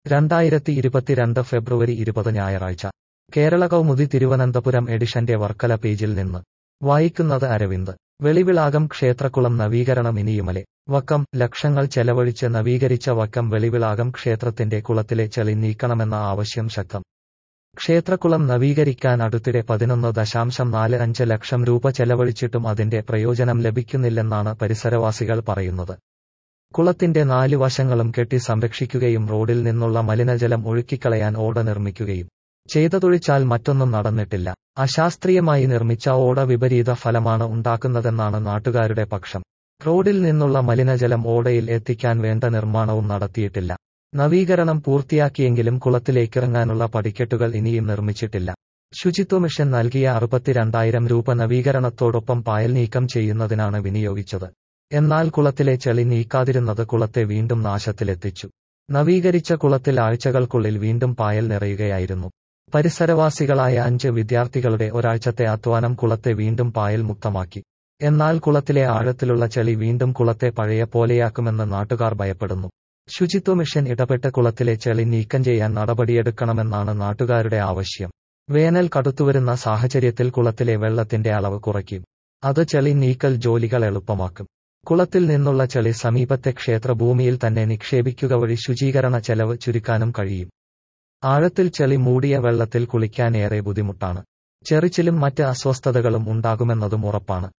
രണ്ടായിരത്തി ഇരുപത്തിരണ്ട് ഫെബ്രുവരി ഇരുപത് ഞായറാഴ്ച കേരള കൗമുദി തിരുവനന്തപുരം എഡിഷന്റെ വർക്കല പേജിൽ നിന്ന് വായിക്കുന്നത് അരവിന്ദ് വെളിവിളാകം ക്ഷേത്രക്കുളം നവീകരണം ഇനിയുമലെ വക്കം ലക്ഷങ്ങൾ ചെലവഴിച്ച് നവീകരിച്ച വക്കം വെളിവിളാകം ക്ഷേത്രത്തിന്റെ കുളത്തിലെ ചെളി നീക്കണമെന്ന ആവശ്യം ശക്തം ക്ഷേത്രക്കുളം നവീകരിക്കാൻ അടുത്തിടെ പതിനൊന്ന് ദശാംശം നാല് അഞ്ച് ലക്ഷം രൂപ ചെലവഴിച്ചിട്ടും അതിന്റെ പ്രയോജനം ലഭിക്കുന്നില്ലെന്നാണ് പരിസരവാസികൾ പറയുന്നത് കുളത്തിന്റെ നാല് വശങ്ങളും കെട്ടി സംരക്ഷിക്കുകയും റോഡിൽ നിന്നുള്ള മലിനജലം ഒഴുക്കിക്കളയാൻ ഓട നിർമ്മിക്കുകയും ചെയ്തതൊഴിച്ചാൽ മറ്റൊന്നും നടന്നിട്ടില്ല അശാസ്ത്രീയമായി നിർമ്മിച്ച ഓട വിപരീത ഫലമാണ് ഉണ്ടാക്കുന്നതെന്നാണ് നാട്ടുകാരുടെ പക്ഷം റോഡിൽ നിന്നുള്ള മലിനജലം ഓടയിൽ എത്തിക്കാൻ വേണ്ട നിർമ്മാണവും നടത്തിയിട്ടില്ല നവീകരണം പൂർത്തിയാക്കിയെങ്കിലും കുളത്തിലേക്കിറങ്ങാനുള്ള പടിക്കെട്ടുകൾ ഇനിയും നിർമ്മിച്ചിട്ടില്ല ശുചിത്വ മിഷൻ നൽകിയ അറുപത്തിരണ്ടായിരം രൂപ നവീകരണത്തോടൊപ്പം പായൽ നീക്കം ചെയ്യുന്നതിനാണ് വിനിയോഗിച്ചത് എന്നാൽ കുളത്തിലെ ചെളി നീക്കാതിരുന്നത് കുളത്തെ വീണ്ടും നാശത്തിലെത്തിച്ചു നവീകരിച്ച കുളത്തിൽ ആഴ്ചകൾക്കുള്ളിൽ വീണ്ടും പായൽ നിറയുകയായിരുന്നു പരിസരവാസികളായ അഞ്ച് വിദ്യാർത്ഥികളുടെ ഒരാഴ്ചത്തെ അധ്വാനം കുളത്തെ വീണ്ടും പായൽ മുക്തമാക്കി എന്നാൽ കുളത്തിലെ ആഴത്തിലുള്ള ചെളി വീണ്ടും കുളത്തെ പഴയ പോലെയാക്കുമെന്ന് നാട്ടുകാർ ഭയപ്പെടുന്നു ശുചിത്വ മിഷൻ ഇടപെട്ട് കുളത്തിലെ ചെളി നീക്കം ചെയ്യാൻ നടപടിയെടുക്കണമെന്നാണ് നാട്ടുകാരുടെ ആവശ്യം വേനൽ കടുത്തുവരുന്ന സാഹചര്യത്തിൽ കുളത്തിലെ വെള്ളത്തിന്റെ അളവ് കുറയ്ക്കും അത് ചെളി നീക്കൽ ജോലികൾ എളുപ്പമാക്കും കുളത്തിൽ നിന്നുള്ള ചെളി സമീപത്തെ ക്ഷേത്രഭൂമിയിൽ തന്നെ നിക്ഷേപിക്കുക വഴി ശുചീകരണ ചെലവ് ചുരുക്കാനും കഴിയും ആഴത്തിൽ ചെളി മൂടിയ വെള്ളത്തിൽ കുളിക്കാൻ ഏറെ ബുദ്ധിമുട്ടാണ് ചെറിച്ചിലും മറ്റ് അസ്വസ്ഥതകളും ഉണ്ടാകുമെന്നതും ഉറപ്പാണ്